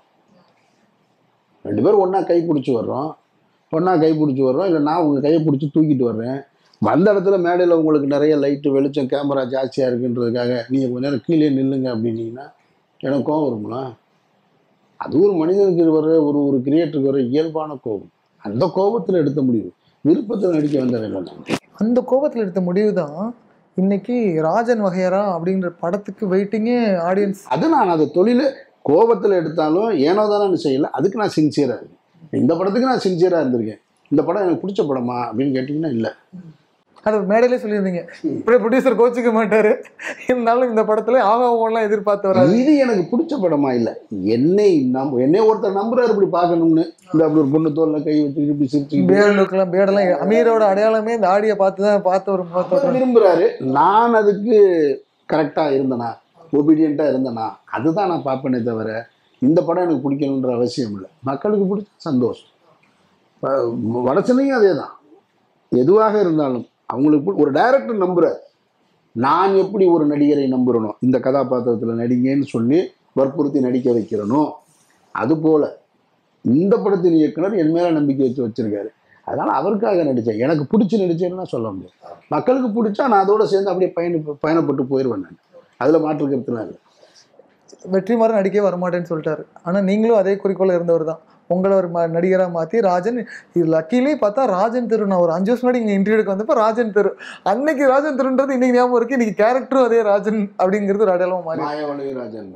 S3: ரெண்டு பேரும் ஒன்றா கை பிடிச்சி வர்றோம் ஒன்றா கை பிடிச்சி வர்றோம் இல்லை நான் உங்கள் கையை பிடிச்சி தூக்கிட்டு வர்றேன் வந்த இடத்துல மேடையில் உங்களுக்கு நிறைய லைட்டு வெளிச்சம் கேமரா ஜாஸ்தியாக இருக்குன்றதுக்காக நீங்கள் கொஞ்ச நேரம் கீழே நில்லுங்க அப்படின்னீங்கன்னா எனக்கு கோவம் வருங்களா அது ஒரு மனிதனுக்கு வர ஒரு ஒரு கிரியேட்டருக்கு வர இயல்பான கோபம் அந்த கோபத்தில் எடுத்த முடிவு விருப்பத்தில் நடிக்க வந்தவன் இல்லை நான்
S2: அந்த கோபத்தில் எடுத்த முடிவு தான் இன்னைக்கு ராஜன் வகையரா அப்படின்ற படத்துக்கு வெயிட்டிங்கே ஆடியன்ஸ்
S3: அது நான் அதை தொழில் கோபத்தில் எடுத்தாலும் ஏனோ தானே செய்யல அதுக்கு நான் சின்சியராக இருக்கேன் இந்த படத்துக்கு நான் சின்சியராக இருந்திருக்கேன் இந்த படம் எனக்கு பிடிச்ச படமா அப்படின்னு கேட்டிங்கன்னா இல்லை
S2: அது மேடையிலே சொல்லியிருந்தீங்க இப்படியே ப்ரொடியூசர் கோச்சிக்க மாட்டாரு இருந்தாலும் இந்த படத்துல ஆகா ஓலாம் எதிர்பார்த்து வராது
S3: இது எனக்கு பிடிச்ச படமா இல்லை என்னை நம் என்னை ஒருத்தர் நம்புறாரு இப்படி பார்க்கணும்னு இந்த அப்படி ஒரு பொண்ணு தோல்ல கை வச்சுக்கிட்டு இப்படி சிரிச்சுக்கிட்டு
S2: பேர் லுக்கெல்லாம் பேடெல்லாம் அமீரோட அடையாளமே இந்த ஆடியை பார்த்து தான் பார்த்து ஒரு முகத்தோட
S3: அவர் விரும்புறாரு நான் அதுக்கு கரெக்டாக இருந்தனா ஒபீடியண்ட்டாக இருந்தனா அதுதான் நான் பார்ப்பேனே தவிர இந்த படம் எனக்கு பிடிக்கணுன்ற அவசியம் இல்லை மக்களுக்கு பிடிச்ச சந்தோஷம் வடச்சனையும் அதே தான் எதுவாக இருந்தாலும் அவங்களுக்கு ஒரு டைரக்டர் நம்புறார் நான் எப்படி ஒரு நடிகரை நம்புறனோ இந்த கதாபாத்திரத்தில் நடிங்கன்னு சொல்லி வற்புறுத்தி நடிக்க வைக்கிறனோ அதுபோல இந்த படத்தின் இயக்குனர் என் மேல நம்பிக்கை வச்சு வச்சிருக்காரு அதனால அவருக்காக நடித்தேன் எனக்கு பிடிச்சி நடிச்சேன்னா சொல்ல முடியாது மக்களுக்கு பிடிச்சா நான் அதோட சேர்ந்து அப்படியே பயணி பயணப்பட்டு போயிடுவேன் நான் அதில் மாற்று கருத்துலாம் இல்லை
S2: வெற்றிமாறன் நடிக்கவே வரமாட்டேன்னு சொல்லிட்டாரு ஆனா நீங்களும் அதே குறிக்கோள் இருந்தவர் தான் உங்களை ஒரு ம- நடிகரா மாத்தி ராஜன் இது லக்கிலே பார்த்தா ராஜன் தெரு நான் ஒரு அஞ்சு வருஷம் முன்னாடி இங்க இன்டர்வியூக்கு வந்தப்ப ராஜன் தெரு அன்னைக்கு ராஜன் தெருன்றது இன்னைக்கு ஞாபகம் இருக்கு இன்னைக்கு கேரக்டரும் அதே ராஜன் அப்படிங்கிறது ஒரு அடையாளமா மாறி
S3: மாயவழி ராஜன்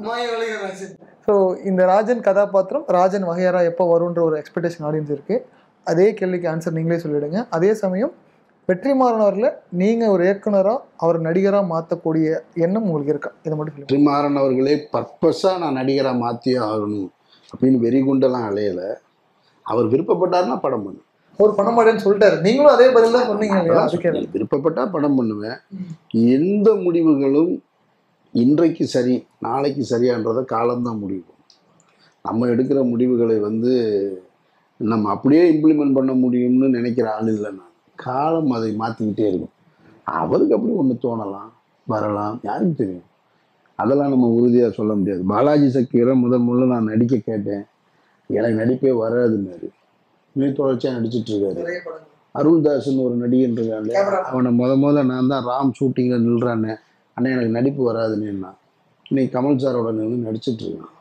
S2: ஸோ இந்த ராஜன் கதாபாத்திரம் ராஜன் வகையரா எப்போ வரும்ன்ற ஒரு எக்ஸ்பெக்டேஷன் ஆடியன்ஸ் இருக்கு அதே கேள்விக்கு ஆன்சர் நீங்களே சொல்லிடுங்க அதே சமயம் வெற்றிமாறன் அவர்ல நீங்க ஒரு இயக்குனரா அவர் நடிகரா மாத்தக்கூடிய எண்ணம் உங்களுக்கு இருக்கா இதை மட்டும் சொல்லுங்க
S3: வெற்றிமாறன் அவர்களே பர்பஸாக நான் நடிகராக மாற்றியே ஆகணும் அப்படின்னு வெறிகுண்டெல்லாம் அலையலை அவர் விருப்பப்பட்டாருன்னா படம் பண்ணு
S2: ஒரு பண்ண மாட்டேன்னு சொல்லிட்டாரு நீங்களும் அதே பதில் தான் சொன்னீங்க இல்லையா
S3: அதான்
S2: அதுக்கே
S3: சொன்னேன். விருப்பப்பட்டா படம் பண்ணுவேன் எந்த முடிவுகளும் இன்றைக்கு சரி நாளைக்கு சரியான்றதை காலம்தான் முடிவு பண்ணும். நம்ம எடுக்கிற முடிவுகளை வந்து நம்ம அப்படியே இம்ப்ளிமெண்ட் பண்ண முடியும்னு நினைக்கிற ஆள் இல்லை நான் காலம் அதை மாற்றிக்கிட்டே இருக்கும் அவருக்கு அப்படி ஒன்று தோணலாம் வரலாம் யாருக்கு தெரியும் அதெல்லாம் நம்ம உறுதியாக சொல்ல முடியாது பாலாஜி சக்தியரை முதல் முதல்ல நான் நடிக்க கேட்டேன் எனக்கு நடிப்பே வராதுன்னாரு இன்னும் தொடர்ச்சியாக நடிச்சிட்டு இருக்காரு அருள்தாஸ்னு ஒரு நடிகன் இருக்கான்ல அவனை முத முதல்ல நான் தான் ராம் ஷூட்டிங்கில் நில்றானே அண்ணா எனக்கு நடிப்பு வராதுன்னா இன்னைக்கு கமல் சாரோட நின்று நடிச்சிட்டு இருக்கான்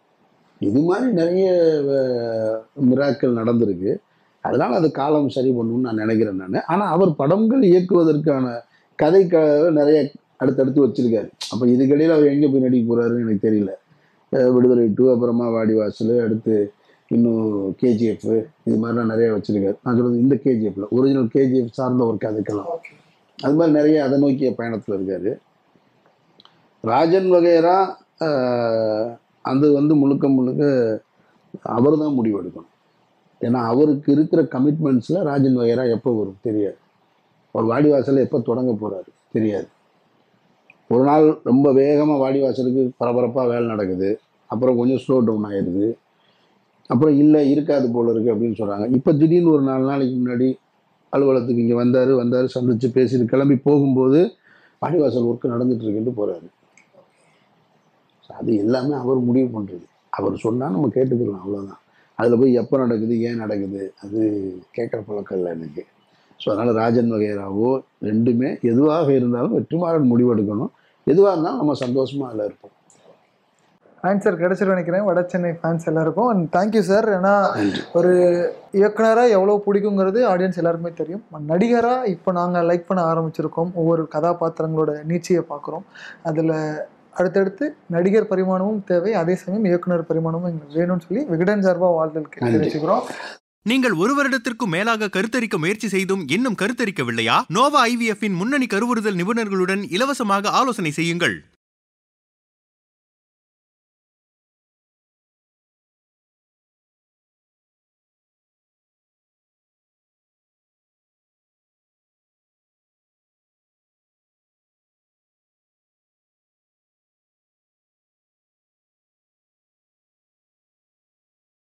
S3: இது மாதிரி நிறைய மிராக்கள் நடந்திருக்கு அதனால அது காலம் சரி பண்ணணும்னு நான் நினைக்கிறேன் நான் ஆனால் அவர் படங்கள் இயக்குவதற்கான கதை க நிறைய அடுத்தடுத்து வச்சிருக்காரு அப்போ இதுக்கிடையில் அவர் எங்கே போய் நடிக்க போறாருன்னு எனக்கு தெரியல அஹ் விடுதலை டூ அப்புறமா வாடிவாசல் அடுத்து இன்னும் கேஜிஎஃப் இது மாதிரிலாம் நிறைய வச்சிருக்காரு நான் சொல்றது இந்த கேஜிஎஃப்ல ஒரிஜினல் கேஜிஎஃப் சார்ந்த ஒரு கதைக்கெல்லாம் அது மாதிரி நிறைய அதை நோக்கிய பயணத்தில் இருக்காரு ராஜன் வகைரா ஆஹ், அது வந்து முழுக்க முழுக்க அவர் தான் முடிவெடுக்கணும் ஏன்னா அவருக்கு இருக்கிற கமிட்மெண்ட்ஸில் ராஜன் வகைரா எப்போ வரும் தெரியாது அவர் வாடிவாசலில் எப்போ தொடங்க போகிறாரு தெரியாது ஒரு நாள் ரொம்ப வேகமாக வாடிவாசலுக்கு பரபரப்பாக வேலை நடக்குது அப்புறம் கொஞ்சம் ஸ்லோ டவுன் ஆயிடுது அப்புறம் இல்லை இருக்காது போல இருக்கு அப்படின்னு சொல்கிறாங்க இப்போ திடீர்னு ஒரு நாலு நாளைக்கு முன்னாடி அலுவலகத்துக்கு இங்கே வந்தார் வந்தார் சந்திச்சு பேசிட்டு கிளம்பி போகும்போது வாடிவாசல் ஒர்க் நடந்துட்டு இருக்குன்ட்டு போகிறாரு அது எல்லாமே அவர் முடிவு பண்ணுறது அவர் சொன்னால் நம்ம கேட்டுக்கலாம் அவ்வளோதான் அதில் போய் எப்போ நடக்குது ஏன் நடக்குது அது கேட்குற பழக்கம் இல்லை எனக்கு ஸோ அதனால் ராஜன் வகைராவோ ரெண்டுமே எதுவாக இருந்தாலும் வெற்றிமாறன் முடிவெடுக்கணும் எதுவாக இருந்தாலும் நம்ம சந்தோஷமாக அதில் இருப்போம்
S2: ஆன்சர் கிடைச்சிரும் நினைக்கிறேன் வட சென்னை ஃபேன்ஸ் எல்லாருக்கும் அண்ட் தேங்க்யூ சார் ஏன்னா
S3: நன்றி
S2: ஒரு இயக்குனராக எவ்வளோ பிடிக்குங்கிறது ஆடியன்ஸ் எல்லாருமே தெரியும் நடிகராக இப்போ நாங்கள் லைக் பண்ண ஆரம்பிச்சிருக்கோம் ஒவ்வொரு கதாபாத்திரங்களோட நீட்சியை பார்க்குறோம் அதில் அடுத்தடுத்து நடிகர் பரிமாணமும் தேவை அதே சமயம் இயக்குனர் பரிமாணமும் எங்களுக்கு வேணும்னு சொல்லி விகடன் சார்பாக வாழ்தலுக்கு
S3: நன்றி.
S2: தெரிவிச்சுக்கிறோம்
S1: நீங்கள் ஒரு வருடத்திற்கும் மேலாக கருத்தரிக்க முயற்சி செய்தும் இன்னும் கருத்தரிக்கவில்லையா நோவா ஐவிஎஃப் இன் முன்னணி கருவுறுதல் நிபுணர்களுடன் இலவசமாக ஆலோசனை செய்யுங்கள்